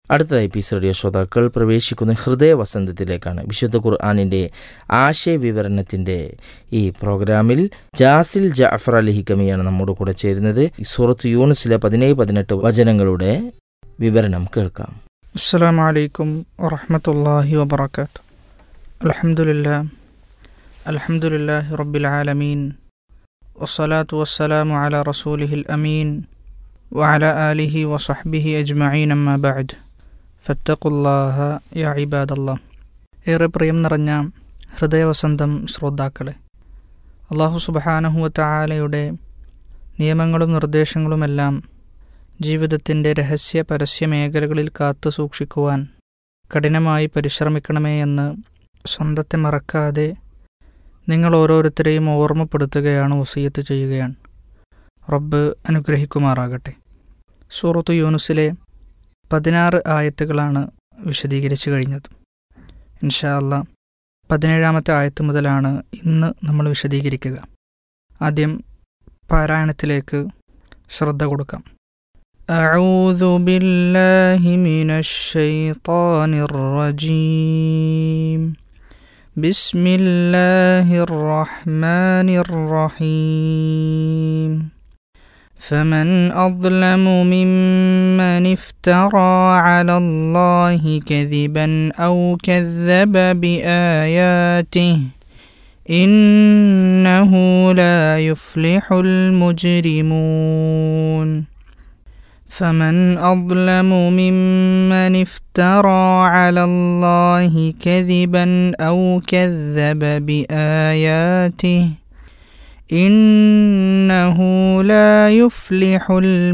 അടുത്തതായി piece radio ശ്രോതാക്കൾ പ്രവേശിക്കുന്ന ഹൃദയ വസന്തത്തിലേക്കാണ് വിശുദ്ധ ഖുർആാനിൻ്റെ ആശയവിവരണത്തിൻ്റെ ഈ പ്രോഗ്രാമിൽ ജാസിൽ ജാഫർ അലി ഹിക്കമിയാണ് നമ്മോട് കൂടെ ചേരുന്നത് സൂറത്ത് യൂണിസിലെ പതിനേഴ് പതിനെട്ട് വചനങ്ങളുടെ വിവരണം കേൾക്കാം السلام عليكم ورحمة الله وبركاته الحمد لله الحمد لله رب العالمين والصلاة والسلام على رسوله الأمين وعلى آله وصحبه أجمعين أما بعد فاتقوا الله يا عباد الله ഏറെ പ്രിയം നിറഞ്ഞ ഹൃദയവസന്തം ശ്രോതാക്കളെ അള്ളാഹു സുബഹാനഹുവ താലയുടെ നിയമങ്ങളും നിർദ്ദേശങ്ങളുമെല്ലാം ജീവിതത്തിൻ്റെ രഹസ്യ പരസ്യ മേഖലകളിൽ കാത്തു സൂക്ഷിക്കുവാൻ കഠിനമായി പരിശ്രമിക്കണമേ എന്ന് സ്വന്തത്തെ മറക്കാതെ നിങ്ങൾ ഓരോരുത്തരെയും ഓർമ്മപ്പെടുത്തുകയാണ് വസീയത്ത് ചെയ്യുകയാണ് റബ്ബ് അനുഗ്രഹിക്കുമാറാകട്ടെ സൂറത്തു യൂനുസിലെ പതിനാറ് ആയത്തുകളാണ് വിശദീകരിച്ചു കഴിഞ്ഞത് ഇൻഷാ അല്ല പതിനേഴാമത്തെ ആയത്ത് മുതലാണ് ഇന്ന് നമ്മൾ വിശദീകരിക്കുക ആദ്യം പാരായണത്തിലേക്ക് ശ്രദ്ധ കൊടുക്കാം أعوذ بالله من الشيطان الرجيم بسم الله الرحمن الرحيم فمن أظلم ممن افترى على الله كذبا أو كذب بآياته إنه لا يفلح المجرمون فمن أظلم ممن افترى على الله كذبا أو كذب بآياته إنه لا يفلح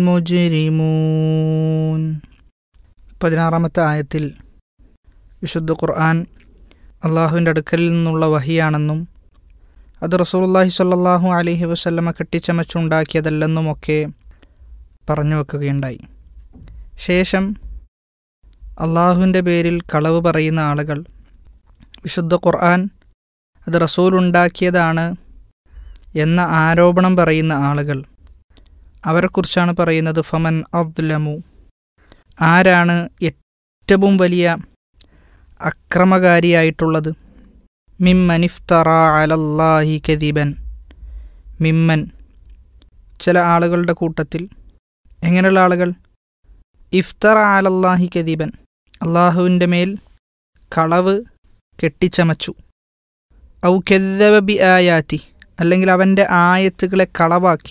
المجرمون പതിനാറാമത്തെ ആയത്തിൽ വിശുദ്ധ ഖുർആൻ അള്ളാഹുവിൻ്റെ അടുക്കലിൽ നിന്നുള്ള വഹിയാണെന്നും അത് റസൂലുള്ളാഹി സ്വല്ലല്ലാഹു അലൈഹി വസല്ലമ കെട്ടിച്ചമച്ചുണ്ടാക്കിയതല്ലെന്നുമൊക്കെ പറഞ്ഞു വെക്കുകയുണ്ടായി ശേഷം അള്ളാഹുവിൻ്റെ പേരിൽ കളവ് പറയുന്ന ആളുകൾ വിശുദ്ധ ഖുർആൻ അത് റസൂൽ ഉണ്ടാക്കിയതാണ് എന്ന ആരോപണം പറയുന്ന ആളുകൾ അവരെക്കുറിച്ചാണ് പറയുന്നത് ഫമൻ അദ്ലമു ആരാണ് ഏറ്റവും വലിയ അക്രമകാരിയായിട്ടുള്ളത് മിമ്മനിഫ്തറ അലല്ലാഹി കദീബൻ മിമ്മൻ ചില ആളുകളുടെ കൂട്ടത്തിൽ എങ്ങനെയുള്ള ആളുകൾ ഇഫ്തറ ആലല്ലാഹി കദീബൻ അള്ളാഹുവിൻ്റെ മേൽ കളവ് കെട്ടിച്ചമച്ചു ഔ കെദ്ദബ ബി ആയാറ്റി അല്ലെങ്കിൽ അവൻ്റെ ആയത്തുകളെ കളവാക്കി